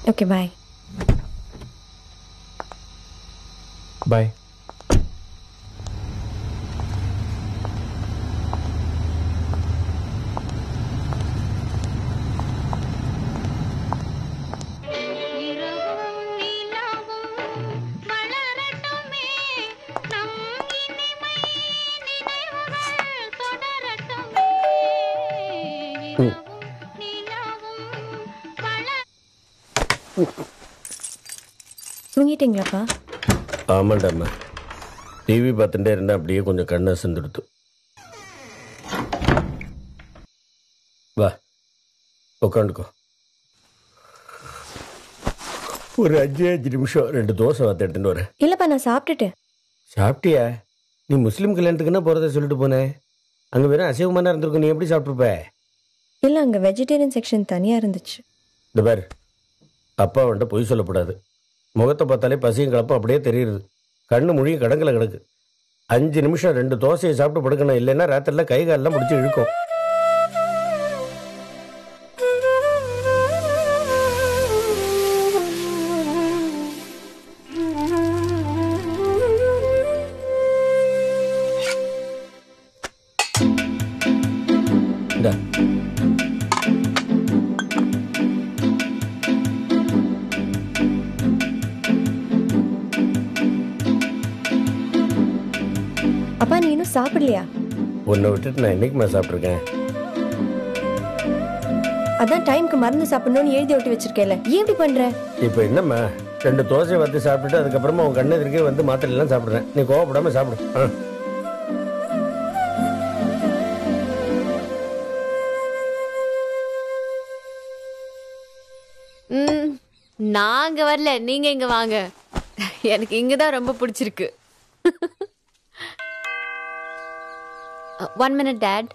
Okay bye பாய் தூங்கிட்டீங்களாப்பா ஆமாண்டாம்மா TV பார்த்துட்டே இருந்தா அப்படியே கொஞ்சம் கண்ணை செந்துடுத்து வா உட்காந்துக்கோ ஒரு அஞ்சு அஞ்சு நிமிஷம் ரெண்டு தோசை வார்த்தை எடுத்துட்டு வரேன் இல்லைப்பா நான் சாப்பிட்டுட்டேன் சாப்பிட்டியா நீ முஸ்லீம் கல்யாணத்துக்குன்னா போகிறத சொல்லிட்டு போனேன் அங்கே வெறும் அசைவமான இருந்திருக்கும் நீ எப்படி சாப்பிட்ருப்ப இல்லை அங்கே வெஜிடேரியன் செக்ஷன் தனியாக இருந்துச்சு இந்த பார் அப்பா வந்துட்டு பொய் சொல்லக்கூடாது முகத்தை பார்த்தாலே பசியும் கலப்பும் அப்படியே தெரியுது கண்ணு மொழியும் கடங்கல கிடக்கு அஞ்சு நிமிஷம் ரெண்டு தோசையை சாப்பிட்டு படுக்கணும் இல்லைன்னா ராத்திரில கை காலெல்லாம் முடிச்சு இழுக்கும் இந்தா அப்பா நீ இன்னும் சாப்பிடலையா உன்னை விட்டுட்டு நான் என்னைக்குமா சாப்பிட்ருக்கேன் அதான் டைம்க்கு மருந்து சாப்பிடணும்னு எழுதி ஒட்டி வச்சிருக்கேன்ல ஏன் இப்படி பண்ற இப்போ என்னம்மா ரெண்டு தோசையை வந்து சாப்பிட்டுட்டு அதுக்கப்புறமா உன் கண்ணு எதிர்க்கே வந்து மாத்திரை எல்லாம் சாப்பிட்றேன் நீ கோவப்படாம சாப்பிடு ஆ ம் நான் அங்க வரல நீங்க இங்க வாங்க எனக்கு இங்க தான் ரொம்ப பிடிச்சிருக்கு one minute dad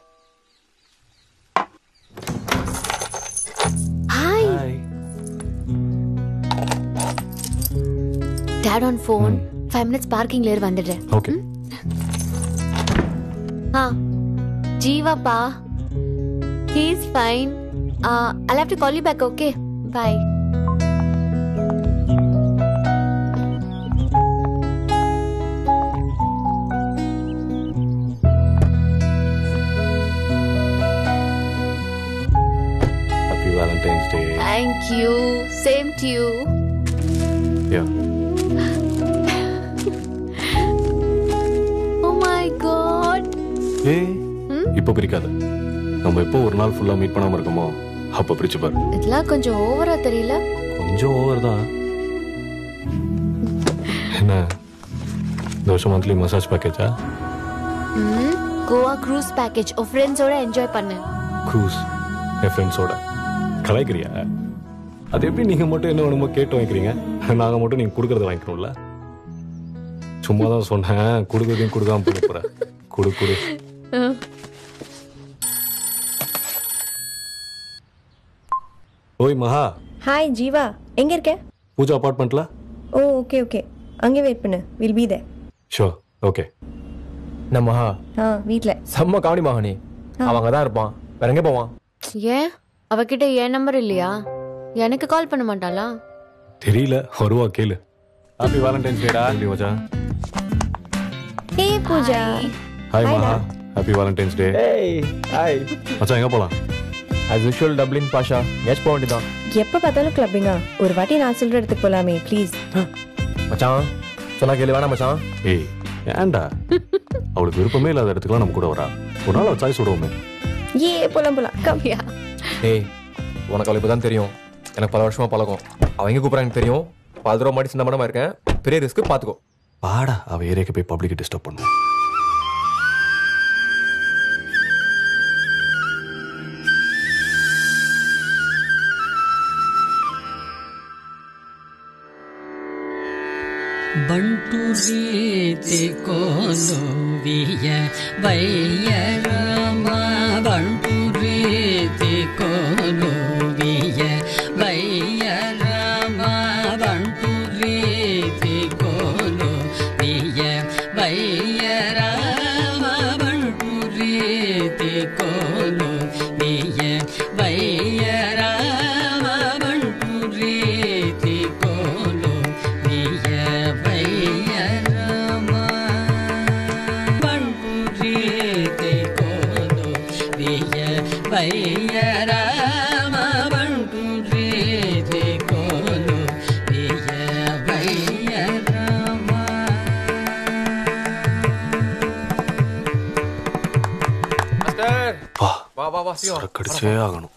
hi dad on phone five minutes பார்க்கிங்ல இரு வந்துடுறேன் ஓகே ஆ ஜீவாப்பா he is fine I have to call you back okay bye happy Valentine's day Thank you. Same to you. Yeah Oh my god. ஏய் இப்போ பிரிக்காத நம்ம எப்போ ஒரு நாள் ஃபுல்லா மீட் பண்ணாம இருக்கோமோ அப்போ பிரிச்சு பாரு இதெல்லாம் கொஞ்சம் ஓவரா தெரியல கொஞ்சம் ஓவர் தான் என்ன இந்த வருஷம் மந்த்லி மசாஜ் பேக்கேஜா ம் கோவா க்ரூஸ் பேக்கேஜ் உன் ஃப்ரெண்ட்ஸோட என்ஜாய் பண்ணு க்ரூஸ் என் ஃப்ரெண்ட்ஸோட கலாய்க்கிறியா அது எப்படி நீங்க மட்டும் என்ன வேணுமோ கேட்டு வாங்கிக்கிறீங்க நாங்க மட்டும் நீங்க கொடுக்கறத வாங்கிக்கணும்ல சும்மா தான் சொன்னேன் கொடுக்கறதையும் கொடுக்காம போக போற கொடு கொடு ஓய் மகா ஹாய் ஜீவா எங்க இருக்க பூஜா அபார்ட்மெண்ட்ல ஓ ஓகே ஓகே அங்கே வெயிட் பண்ணு will be there show okay நம்ம மகா ஆ வீட்டில் செம்ம காமெடி மகா நீ அவங்க தான் இருப்பான் வேற எங்க போவான் ஏன் அவகிட்ட என் நம்பர் இல்லையா எனக்கு கால் பண்ண மாட்டாளா தெரியல வருவா கேளு ஹாப்பி வேலண்டைன்ஸ் டேடா மச்சான் hey Pooja hi Maha happy Valentine's day hey hi மச்சான் எங்க போலாம் as usual Dublin Basha match போக வேண்டியதான் எப்போ பார்த்தாலும் கிளப்பிங்கா ஒரு வாட்டி நான் சொல்கிற இடத்துக்கு போகலாமே ப்ளீஸ் மச்சான் சொன்னா கேளு வேணாம் மச்சான் ஏய் ஏன்டா அவளுக்கு விருப்பமே இல்லாத இடத்துக்குலாம் நம்ம கூட வரா ஒரு நாள் அவள் சாய்ஸ் விடுவோமே ஏ போலாம் போலாம் கம்மியா ஏய் உனக்கு அவளை இப்பதான் தெரியும் எனக்கு பல வருஷமா பழக்கம் அவ எங்க கூப்பிட்றாங்க தெரியும் பல தடவை மாடி சின்ன மடமா இருக்கேன் பெரிய ரிஸ்க் பாத்துக்கோ பாடா அவ ஏரியாக்கு போய் பப்ளிக் டிஸ்டர்ப் பண்ணும் ಬಂಟು ರೀತಿ ಕೋಲುವಿಯ ಬಯ್ಯ ರಾಮ ಬಂಟು ರೀತಿ ಕೋಲುವಿಯ ಬಯ್ಯ ರಾಮ ಬಂಟು ರೀತಿ ಕೋಲುವಿಯ ಬಯ್ಯ ರಾಮ ಬಂಟು ರೀತಿ ಕೋಲುವಿಯ ಬಯ್ಯ ರಾಮ ಬಂಟು ರೀತಿ వయ్య రామ బంటు రీతి కోలు వియ వయ్య రామ மாஸ்டர் வா வா வா வா சீக்கிரம் சரக்கடிச்சே ஆகணும்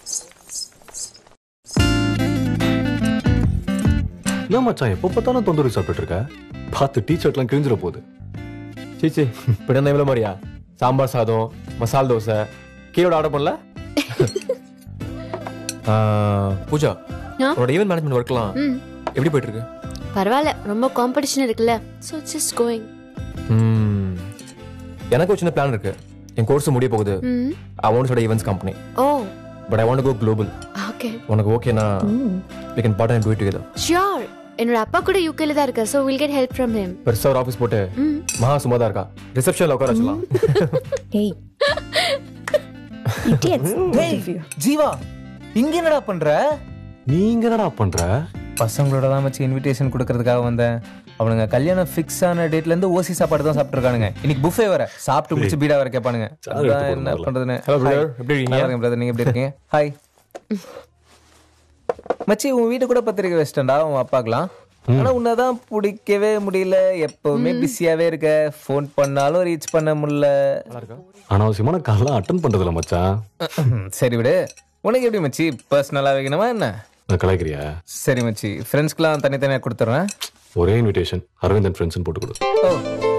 என்ன மச்சான் எப்போ பார்த்தாலும் தொந்தரவு சாப்பிட்டு இருக்க பார்த்து டீ ஷர்ட்லாம் கிழிஞ்சிட போகுது சீச்சி இப்படி இருந்தா இவ்வளோ மாதிரியா சாம்பார் சாதம் மசால் தோசை கீழோட ஆர்டர் பண்ணல ஆ, பூஜா ஆ? உன்னோட ஈவென்ட் மேனேஜ்மெண்ட் ஒர்க்லாம் ம் எப்படி போயிட்டு இருக்கு பரவாயில்ல ரொம்ப காம்படிஷன் இருக்குல்ல ஸோ ஜஸ்ட் கோயிங் ம், எனக்கு ஒரு சின்ன பிளான் இருக்கு என் கோர்ஸ் முடிய போகுது hmm I want start events company oh but I want go global okay உனக்கு ஓகேனா we can part and do it together sure என்னோட அப்பா கூட யூகேல தான் இருக்கார் so will get help from him பெருசா ஒரு ஆஃபீஸ் போட்டு ம் மகா சும்மா தான் இருக்கா ரிசப்ஷன்ல உட்கார வச்சலாம் ஏய் idiots both of you. Jeeva இங்க என்னடா பண்ற நீங்க என்னடா பண்ற பசங்களோட தான் வச்சு இன்விடேஷன் கொடுக்கறதுக்காக வந்தேன் அவனுங்க கல்யாணம் ஃபிக்ஸ் ஆன டேட்ல இருந்து ஓசி சாப்பாடு தான் சாப்பிட்டுருக்கானுங்க இன்னைக்கு புஃபே வர சாப்பிட்டு முடிச்சு பீடா வர கேட்பானுங்க சார் எடுத்து அதான் போடு என்ன முதல்ல. பண்றதுன்னு Hello, brother. Hi. எப்படி இருக்கீங்க? நல்லா இருக்கேன் brother. நீங்க எப்படி இருக்கீங்க ஹாய் மச்சி உன் வீட்டு கூட பத்திரிக்கை வச்சிட்டேன்டா உன் அப்பாக்கலாம் ஆனா உன்னதான் பிடிக்கவே முடியல எப்பவுமே பிஸியாவே இருக்க ஃபோன் பண்ணாலும் ரீச் பண்ண முடியல அனாவசியமான கால்லாம் அட்டன் பண்றதில்ல மச்சான் சரி விடு உனக்கு எப்படி மச்சி பர்சனலா வைக்கணுமா என்ன நான் கலாய்க்கிறியா சரி மச்சி ஃப்ரெண்ட்ஸ்க்குலாம் தனித்தனியா கொடுத்துட்றேன் ஒரே இன்விடேஷன் அரவிந்தன் ஃப்ரெண்ட்ஸ்னு போட்டு கொடு ஓ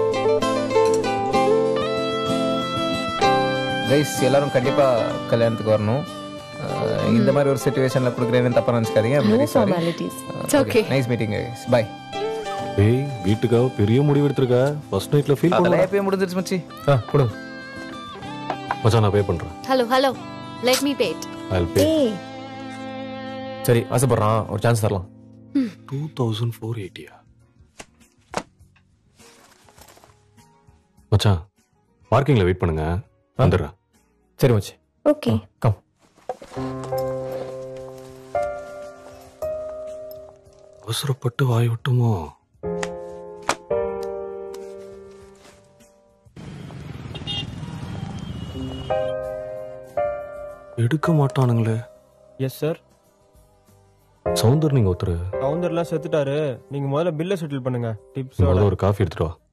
கைஸ் எல்லாரும் கண்டிப்பா கல்யாணத்துக்கு வரணும் அஹ், இந்த மாதிரி ஒரு சுச்சுவேஷன்ல கொடுக்குறேன்னு தப்பா நினைச்சுக்காதீங்க No formalities. okay. Nice meeting guys bye hey வீட்டுக்காக பெரிய முடிவு எடுத்திருக்க ஃபர்ஸ்ட் நைட்ல ஃபீல் அதெல்லாம் பண்ணல எப்பயும் முடிஞ்சிருச்சு மச்சி ஆ கொடுங்க மச்சான் நான் பே பண்றேன் hello hello let me pay I pay hey சரி ஆசைப்படுறான் ஒரு சான்ஸ் தரலாம் டூ தௌசண்ட் ஃபோர் எயிட்டியா மச்சான் பார்க்கிங்ல வெயிட் பண்ணுங்க வந்துடுறேன் சரி மச்சி ஓகே கம் அவசரப்பட்டு வாய் விட்டுமோ எடுக்க மாட்டானுங்களே எஸ் சார் சவுந்தர் நீங்க ஒருத்தர் கவுண்டர்லாம் செத்துட்டாரு நீங்க முதல்ல பில்லை செட்டில் பண்ணுங்க டிப்ஸோட முதல்ல ஒரு காஃபி எடுத்துட்டு வா